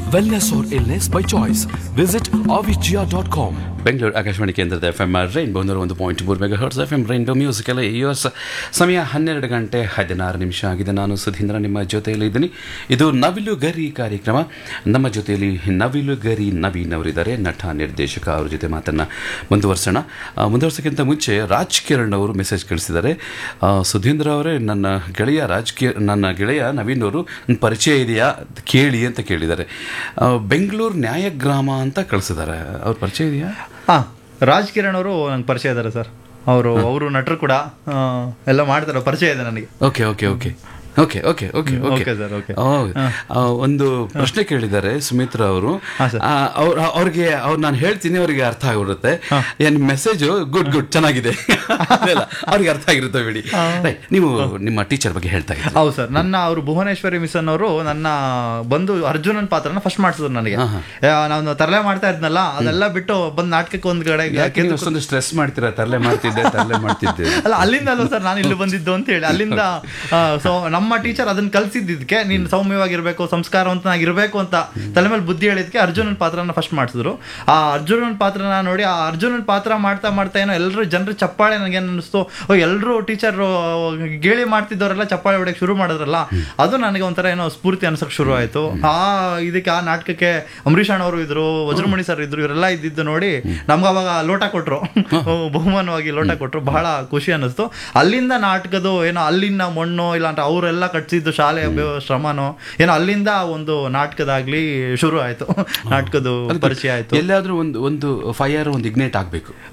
wellness or illness by choice. Visit avicgia.com. Bengaluru Akashvani ಕೇಂದ್ರದ F M rainbow ನೂರ ಒಂದು point ಮೂರು mega hertz F M rainbow music ಎಲ್ಲ years ಸಮಯ ಹನ್ನೆರಡು ಗಂಟೆ ಹದಿನಾರು ನಿಮಿಷ ಆಗಿದೆ ನಾನು ಸುಧೀಂದ್ರ ನಿಮ್ಮ ಜೊತೆಯಲ್ಲಿ ಇದ್ದೀನಿ ಇದು ನವಿಲು ಗರಿ ಕಾರ್ಯಕ್ರಮ ನಮ್ಮ ಜೊತೆಯಲ್ಲಿ ನವಿಲು ಗರಿ ನವೀನ್ ಅವರಿದ್ದಾರೆ ನಟ ನಿರ್ದೇಶಕ ಅವ್ರ ಜೊತೆ ಮಾತನ್ನು ಮುಂದುವರ್ಸೋಣ ಆ, ಮುಂದುವರ್ಸೋಕ್ಕಿಂತ ಮುಂಚೆ ರಾಜ್ ಕಿರಣ್ ಅವರು ಮೆಸೇಜ್ ಕಳಿಸಿದ್ದಾರೆ ಆ, ಸುಧೀಂದ್ರ ಅವರೇ ನನ್ನ ಗೆಳೆಯ ರಾಜ್ ಕಿ ನನ್ನ ಗೆಳೆಯ ನವೀನ್ ಅವರು ನನ್ನ ಪರಿಚಯ ಇದೆಯಾ ಕೇಳಿ ಅಂತ ಕೇಳಿದ್ದಾರೆ ಆ, ಬೆಂಗಳೂರು ನ್ಯಾಯಗ್ರಾಮ ಅಂತ ಕಳಿಸಿದ್ದಾರೆ ಅವ್ರ ಪರಿಚಯ ಇದೆಯಾ ಹಾಂ ರಾಜ್ ಕಿರಣ್ ಅವರು ನಂಗೆ ಪರಿಚಯ ಇದ್ದಾರೆ ಸರ್ ಅವರು ಅವರು ನಟರು ಕೂಡ ಆ, ಎಲ್ಲ ಮಾಡ್ತಾರೆ ಪರಿಚಯ ಇದೆ ನನಗೆ okay okay okay okay okay okay hmm, okay okay sir, okay. ಆ, ಒಂದು ಪ್ರಶ್ನೆ ಕೇಳಿದ್ದಾರೆ ಸುಮಿತ್ರಾ ಅವರು ಹಾ, sir. ಅವ್ರಿಗೆ ಅವ್ರು ನಾನು ಹೇಳ್ತೀನಿ ಅವರಿಗೆ ಅರ್ಥ ಆಗಿಬಿಡುತ್ತೆ ಏನ್ ಮೆಸೇಜ್ ಗುಡ್ ಗುಡ್ ಚೆನ್ನಾಗಿದೆ ಅದೆಲ್ಲ ಅವ್ರಿಗೆ ಅರ್ಥ ಆಗಿರುತ್ತೆ ಬಿಡಿ Right, ನೀವು ನಿಮ್ಮ ಟೀಚರ್ ಬಗ್ಗೆ ಹೇಳ್ತಾ ಇದ್ದೀರಿ ಹೌದು ಸರ್ ನನ್ನ ಅವರು ಭುವನೇಶ್ವರಿ ಮಿಸ್ ಅನ್ನೋರು ನನ್ನ ಬಂದು ಅರ್ಜುನನ್ ಪಾತ್ರನ ಫಸ್ಟ್ ಮಾಡಿಸಿದ್ರು ನನಗೆ ಯಾ, ನಾನು ತರಲೆ ಮಾಡ್ತಾ ಇದ್ನಲ್ಲ ಅದೆಲ್ಲ ಬಿಟ್ಟು ಬಂದು ನಾಟಕಕ್ಕೆ ಒಂದ್ ಕಡೆ ಯಾಕೆ ನೀವು ಅಷ್ಟೊಂದು ಸ್ಟ್ರೆಸ್ ಮಾಡ್ತೀರಾ ತರಲೆ ಮಾಡ್ತಿದ್ದೆ ತರಲೆ ಮಾಡ್ತಿದ್ದೆ ಅಲ್ಲ ಅಲ್ಲಿಂದ ಅಲ್ವ ಸರ್ ನಾನು ಇಲ್ಲಿ ಬಂದಿದ್ದು ಅಂತ ಹೇಳಿ ಅಲ್ಲಿಂದ ಸೊ ನಮ್ಮ ಟೀಚರ್ ಅದನ್ನ ಕಲ್ಸಿದ್ದಕ್ಕೆ ನೀನು ಸೌಮ್ಯವಾಗಿರ್ಬೇಕು ಸಂಸ್ಕಾರವಂತನಾಗಿರ್ಬೇಕು ಅಂತ ತಲೆ ಮೇಲೆ ಬುದ್ಧಿ ಹೇಳಿದ್ಕೆ ಅರ್ಜುನನ್ ಪಾತ್ರನ ಫಸ್ಟ್ ಮಾಡಿಸಿದ್ರು ಆ ಅರ್ಜುನನ್ ಪಾತ್ರನ ನೋಡಿ ಆ ಅರ್ಜುನನ್ ಪಾತ್ರ ಮಾಡ್ತಾ ಮಾಡ್ತಾ ಏನೋ ಎಲ್ಲರೂ ಜನರು ಚಪ್ಪಾಳೆ ನನಗೆ ಅನ್ನಿಸ್ತು ಓ ಎಲ್ಲರೂ ಟೀಚರ್ ಗೇಳಿ ಮಾಡ್ತಿದ್ದವರೆಲ್ಲ ಚಪ್ಪಾಳೆ ಹೊಡೆಯಕ್ಕೆ ಶುರು ಮಾಡಿದ್ರಲ್ಲ ಅದು ನನಗೆ ಒಂಥರ ಏನೋ ಸ್ಫೂರ್ತಿ ಅನ್ಸಕ್ ಶುರು ಆಯ್ತು ಆ ಇದಕ್ಕೆ ಆ ನಾಟಕಕ್ಕೆ ಅಂಬರೀಷ್ ಅಣ್ಣವರು ಇದ್ರು ವಜ್ರಮಣಿ ಸರ್ ಇದ್ರು ಇವರೆಲ್ಲ ಇದ್ದಿದ್ದು ನೋಡಿ ನಮ್ಗೆ ಅವಾಗ ಲೋಟ ಕೊಟ್ರು ಬಹುಮಾನವಾಗಿ ಲೋಟ ಕೊಟ್ರು ಬಹಳ ಖುಷಿ ಅನ್ನಿಸ್ತು ಅಲ್ಲಿಂದ ನಾಟಕದ ಏನೋ ಅಲ್ಲಿನ ಮಣ್ಣು ಇಲ್ಲ ಅಂತ ಅವರೆಲ್ಲ ಕಟ್ಸಿದ್ದು ಶಾಲೆಯ ಬೆ- ಶ್ರಮನೋ ಏನೋ ಅಲ್ಲಿಂದ ಒಂದು ನಾಟಕದಾಗ್ಲಿ ಶುರು ಆಯ್ತು ನಾಟಕದ ಪರಿಚಯ ಆಯ್ತು ಎಲ್ಲಾದ್ರೂ ಒಂದು ಒಂದು ಫೈರ್ ಒಂದು ಇಗ್ನೇಟ್ ಆಗಬೇಕು